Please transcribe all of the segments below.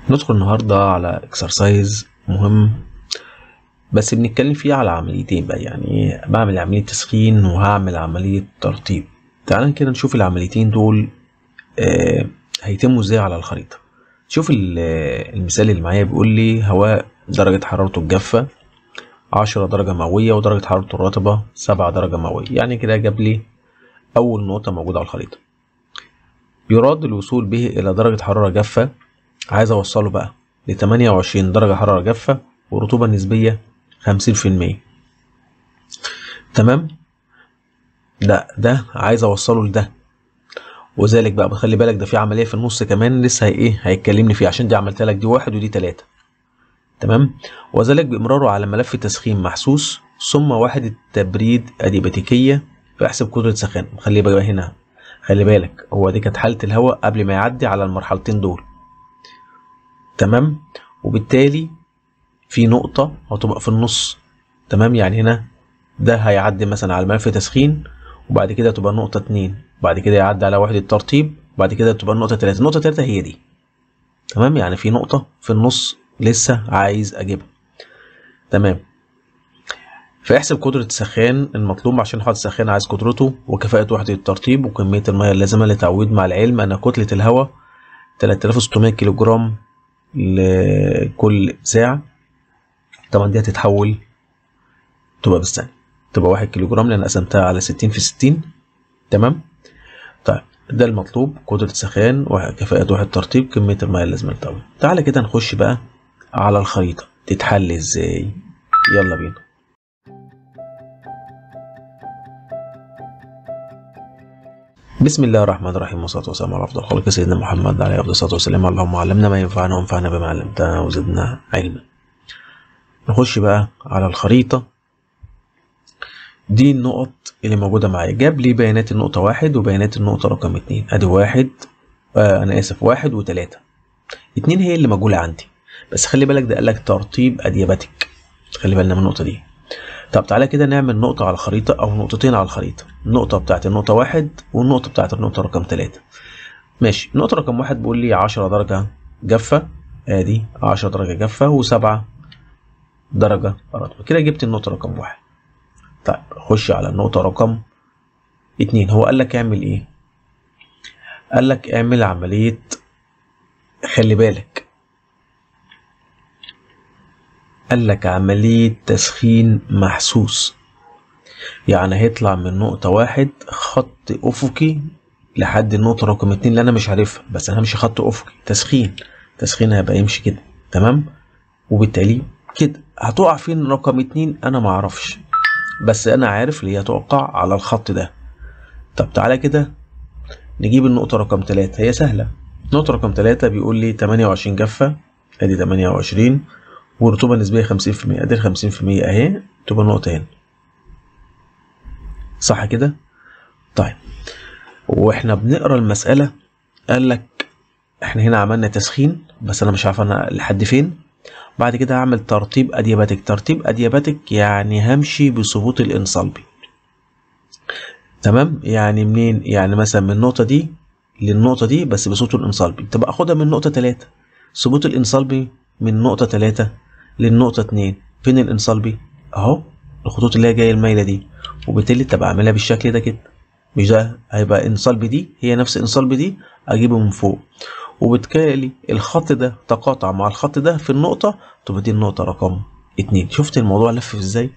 ندخل النهاردة على اكسرسايز مهم بس بنتكلم فيه على عمليتين بقى يعني بعمل عملية تسخين وهعمل عملية ترطيب تعال كده نشوف العمليتين دول آه هيتموا ازاي على الخريطة شوف المثال اللي معايا بيقول لي هواء درجة حرارته الجافة عشرة درجة مئوية ودرجة حرارته الرطبة سبعة درجة مئوية يعني كده جاب لي أول نقطة موجودة على الخريطة يراد الوصول به إلى درجة حرارة جافة عايز أوصله بقى لتمانية وعشرين درجة حرارة جافة ورطوبة نسبية خمسين في المية تمام ده ده عايز أوصله لده وذلك بقى بخلي بالك ده في عملية في النص كمان لسه هي ايه هيتكلمني فيه عشان دي عملت لك دي واحد ودي تلاتة تمام وذلك بإمراره على ملف تسخين محسوس ثم وحدة تبريد أديباتيكية فاحسب قدرة سخان خلي بقى هنا خلي بالك هو دي كانت حالة الهواء قبل ما يعدي على المرحلتين دول تمام وبالتالي في نقطة هتبقى في النص تمام يعني هنا ده هيعدي مثلا على ملف تسخين وبعد كده تبقى نقطة اتنين وبعد كده يعدي على وحدة ترطيب وبعد كده تبقى النقطة تلاتة النقطة تلاتة هي دي تمام يعني في نقطة في النص لسه عايز أجيبها تمام فاحسب قدرة السخان المطلوب عشان حوض السخان عايز قدرته وكفاءة وحدة الترطيب وكمية المياه اللازمة لتعويض مع العلم أن كتلة الهواء 3600 كيلو جرام لكل ساعة طبعا دي هتتحول تبقى بالثانية تبقى واحد كيلو جرام لأن قسمتها على ستين في ستين تمام طيب ده المطلوب قدرة سخان وكفاءة وحدة ترطيب كمية المياه اللازمة للتعويض تعالى كده نخش بقى على الخريطة تتحل ازاي يلا بينا بسم الله الرحمن الرحيم والصلاة والسلام على أفضل خلق سيدنا محمد عليه أفضل الصلاة والسلام اللهم علمنا ما ينفعنا وانفعنا بما علمتنا وزدنا علما نخش بقى على الخريطة دي النقط اللي موجودة معايا جاب لي بيانات النقطة واحد وبيانات النقطة رقم اتنين أدي واحد آه أنا آسف واحد وتلاتة اتنين هي اللي مجهولة عندي بس خلي بالك ده قالك ترتيب أدياباتيك خلي بالنا من النقطة دي طب تعالى كده نعمل نقطة على الخريطة أو نقطتين على الخريطة النقطة بتاعت النقطة واحد والنقطة بتاعت النقطة رقم تلاتة ماشي النقطة رقم واحد بيقول لي عشرة درجة جافة ادي عشرة درجة جافة وسبعة درجة رطبة كده جبت النقطة رقم واحد طيب خش على النقطة رقم اتنين هو قال لك اعمل ايه قال لك اعمل عملية خلي بالك قال لك عملية تسخين محسوس يعني هيطلع من نقطة واحد خط أفقي لحد النقطة رقم اتنين اللي أنا مش عارفها بس أنا همشي خط أفقي تسخين تسخين هيبقى يمشي كده تمام وبالتالي كده هتقع فين رقم اتنين أنا معرفش بس أنا عارف اللي هي هتقع على الخط ده طب تعالى كده نجيب النقطة رقم تلاتة هي سهلة نقطة رقم تلاتة بيقول لي تمانية وعشرين جافة ادي تمانية وعشرين ورطوبة نسبية خمسين في المية ادي الخمسين في المية اهي تبقى نقطة هنا صح كده طيب واحنا بنقرا المسألة قال لك احنا هنا عملنا تسخين بس انا مش عارف انا لحد فين بعد كده هعمل ترتيب ادياباتيك ترتيب ادياباتيك يعني همشي بثبوت الانصلبي تمام يعني منين يعني مثلا من النقطة دي للنقطة دي بس بثبوت الانصلبي تبقى اخدها من نقطة تلاتة ثبوت الانصلبي من نقطة تلاتة للنقطة اتنين فين الانصلبي اهو الخطوط اللي هي جاية المايلة دي وبالتالي تبقى اعملها بالشكل ده كده مش ده هيبقى انصلبي دي هي نفس انصلبي دي اجيبه من فوق وبالتالي الخط ده تقاطع مع الخط ده في النقطة تبقى دي النقطة رقم اتنين شفت الموضوع لف ازاي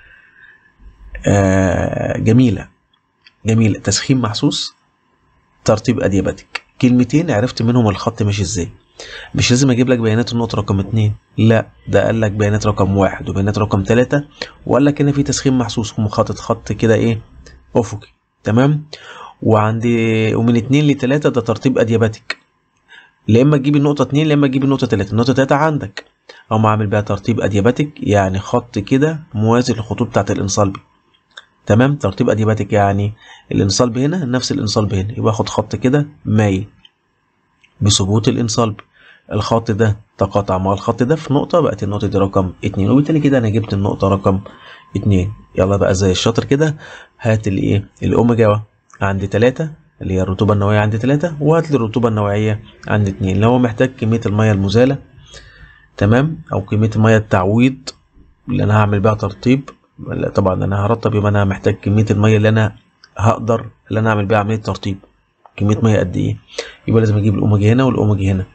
آه جميلة جميلة تسخين محسوس ترتيب ادياباتيك كلمتين عرفت منهم الخط ماشي ازاي مش لازم اجيب لك بيانات النقطة رقم اتنين لا ده قال لك بيانات رقم واحد وبيانات رقم تلاتة وقال لك هنا في تسخين محسوس هم خاطط خط كده ايه افقي تمام وعندي ومن اتنين لتلاتة ده ترتيب ادياباتيك لا اما تجيب النقطة اتنين لا اما تجيب النقطة تلاتة النقطة تلاتة عندك اقوم اعمل بيها ترتيب ادياباتيك يعني خط كده موازي للخطوط بتاعت الانصلبي تمام ترتيب ادياباتيك يعني الانصلبي هنا نفس الانصلبي هنا يبقى اخد خط كده مايل بثبوت الانصلبي الخط ده تقاطع مع الخط ده في نقطة بقت النقطة دي رقم اتنين وبالتالي كده انا جبت النقطة رقم اتنين يلا بقى زي الشاطر كده هات الايه الاوميجا عند تلاتة اللي هي الرطوبة النوعية عند تلاتة وهات لي الرطوبة النوعية عند اتنين لو هو محتاج كمية المية المزالة تمام أو كمية المية التعويض اللي أنا هعمل بيها ترطيب لا طبعا أنا هرطب يبقى أنا محتاج كمية المية اللي أنا هقدر اللي أنا أعمل بيها عملية ترطيب كمية مية قد إيه يبقى لازم أجيب الأوميجا هنا والأوميجا هنا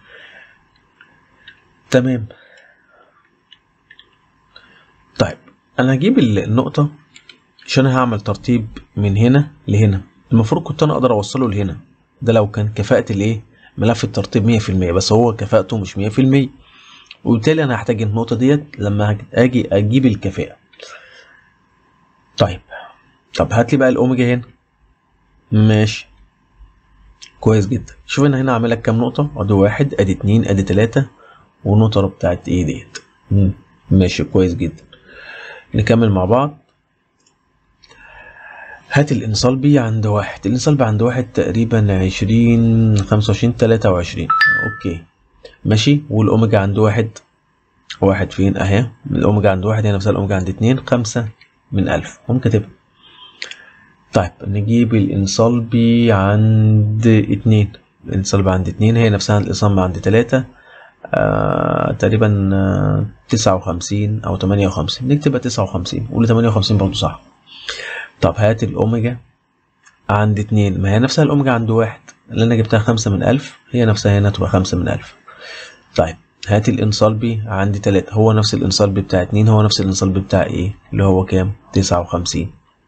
تمام طيب أنا هجيب النقطة عشان هعمل ترتيب من هنا لهنا المفروض كنت انا اقدر اوصله لهنا ده لو كان كفاءة الايه ملف الترتيب 100% بس هو كفاءته مش 100% وبالتالي انا هحتاج النقطة ديت لما اجي اجيب الكفاءة طيب طب هات لي بقى الاوميجا هنا ماشي كويس جدا شوف انا هنا عامل لك كام نقطة ادي واحد ادي اتنين ادي تلاتة والنقطة بتاعت ايه ديت ماشي كويس جدا نكمل مع بعض هات الانصلبي عند واحد الانصلبي عند واحد تقريبا عشرين خمسة وعشرين تلاتة وعشرين اوكي ماشي والاوميجا عند واحد واحد فين اهي الاوميجا عند واحد هنا مثلا الاوميجا عند اتنين خمسة من الف هم كاتبها طيب نجيب الانصلبي عند اتنين الانصلبي عند اتنين هي نفسها الانصلبي عند تلاتة آه تقريبا آه تسعة وخمسين او تمانية وخمسين نكتبها تسعة وخمسين قول تمانية وخمسين برضه صح طب هات الأوميجا عند اتنين ما هي نفسها الأوميجا عند واحد اللي أنا جبتها خمسة من ألف هي نفسها هنا تبقى خمسة من ألف طيب هات الانصلبي عند تلاتة هو نفس الانصلبي بتاع اتنين هو نفس الانصلبي بتاع ايه اللي هو كام تسعة وخمسين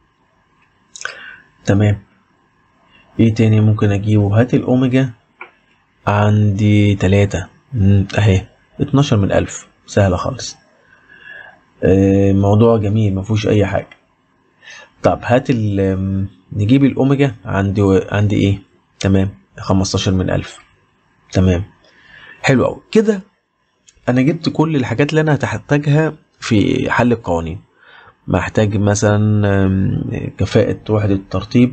تمام ايه تاني ممكن اجيبه هات الأوميجا عند تلاتة اهي اتناشر من ألف سهلة خالص اه موضوع جميل مفهوش أي حاجة طب هات نجيب الأوميجا عند عند إيه؟ تمام 15 من ألف تمام حلو أوي كده أنا جبت كل الحاجات اللي أنا هتحتاجها في حل القوانين محتاج مثلا كفاءة وحدة الترتيب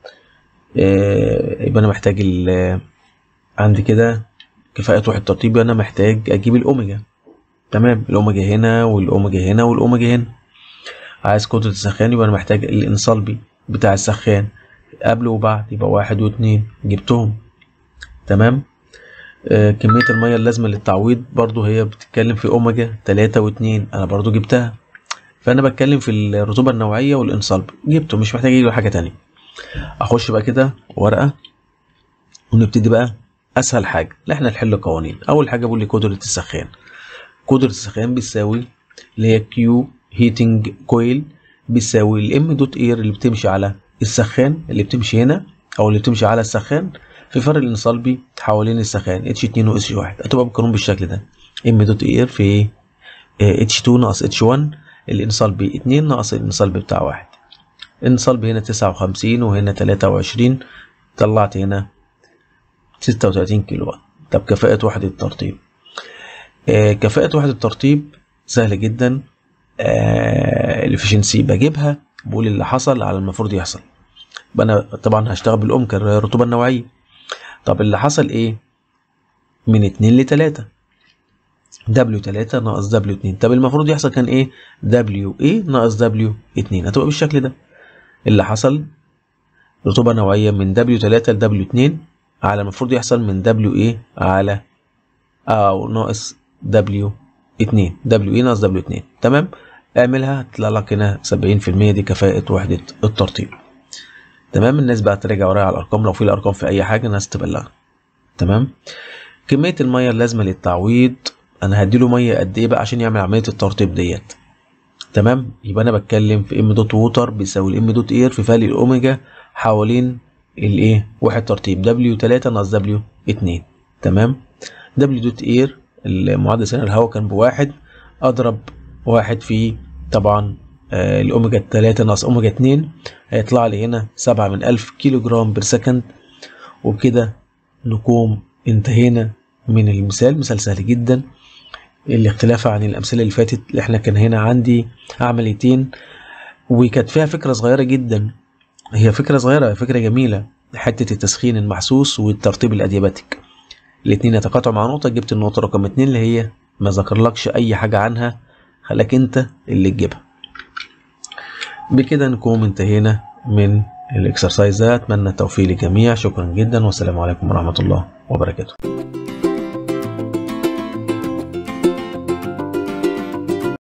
يبقى أنا محتاج عندي كده كفاءة وحدة الترتيب يبقى أنا محتاج أجيب الأوميجا تمام الأوميجا هنا والأوميجا هنا والأوميجا هنا عايز قدرة السخان يبقى أنا محتاج الانصلبي بتاع السخان قبل وبعد يبقى واحد واتنين جبتهم تمام آه كمية المية اللازمة للتعويض برضو هي بتتكلم في أوميجا تلاتة واتنين أنا برضو جبتها فأنا بتكلم في الرطوبة النوعية والانصلب جبته مش محتاج أجيب حاجة تانية أخش بقى كده ورقة ونبتدي بقى أسهل حاجة اللي احنا نحل قوانين أول حاجة بقول لي قدرة السخان قدرة السخان بتساوي اللي هي كيو هيتنج كويل بيساوي الام دوت اير اللي بتمشي على السخان اللي بتمشي هنا او اللي بتمشي على السخان في فرق الانصلبي حوالين السخان اتش 2 و اتش 1 هتبقى بالقانون بالشكل ده ام دوت اير في اتش 2 ناقص اتش 1 الانصلبي 2 ناقص الانصلبي بتاع 1 الانصلبي هنا 59 وهنا 23 طلعت هنا 36 كيلو وات طب كفاءة وحدة الترطيب آه كفاءة وحدة الترطيب سهل جدا الافشنسي بجيبها بقول اللي حصل على المفروض يحصل يبقى انا طبعا هشتغل بالامكر الرطوبه النوعيه طب اللي حصل ايه من اتنين لتلاتة دبليو تلاتة ناقص دبليو اتنين طب المفروض يحصل كان ايه دبليو ايه ناقص دبليو اتنين هتبقى بالشكل ده اللي حصل رطوبة نوعية من دبليو تلاتة لدبليو اتنين على المفروض يحصل من دبليو ايه على او ناقص دبليو اتنين دبليو ايه ناقص دبليو اتنين تمام اعملها هتطلع لك هنا سبعين في المية دي كفاءة وحدة الترطيب تمام الناس بقى تراجع ورايا على الارقام لو في الارقام في اي حاجة الناس تبلغنا تمام كمية المية اللازمة للتعويض انا هديله مية قد ايه بقى عشان يعمل عملية الترطيب ديت تمام يبقى انا بتكلم في ام دوت ووتر بيساوي الام دوت اير في فالي الاوميجا حوالين الايه واحد ترتيب دبليو 3 ناقص دبليو 2 تمام دبليو دوت اير المعدل سنة الهواء كان بواحد اضرب واحد في طبعا آه الاوميجا 3 ناقص اوميجا 2 هيطلع لي هنا 7 من 1000 كيلو جرام بير سكند وبكده نكون انتهينا من المثال مثال سهل جدا الاختلاف عن الامثله اللي فاتت اللي احنا كان هنا عندي عمليتين وكانت فيها فكره صغيره جدا هي فكره صغيره فكره جميله حته التسخين المحسوس والترطيب الادياباتيك الاتنين يتقاطعوا مع نقطه جبت النقطه رقم اتنين اللي هي ما ذكرلكش اي حاجه عنها خلاك انت اللي تجيبها بكده نكون انتهينا من الاكسرسايز ده اتمنى التوفيق للجميع شكرا جدا والسلام عليكم ورحمه الله وبركاته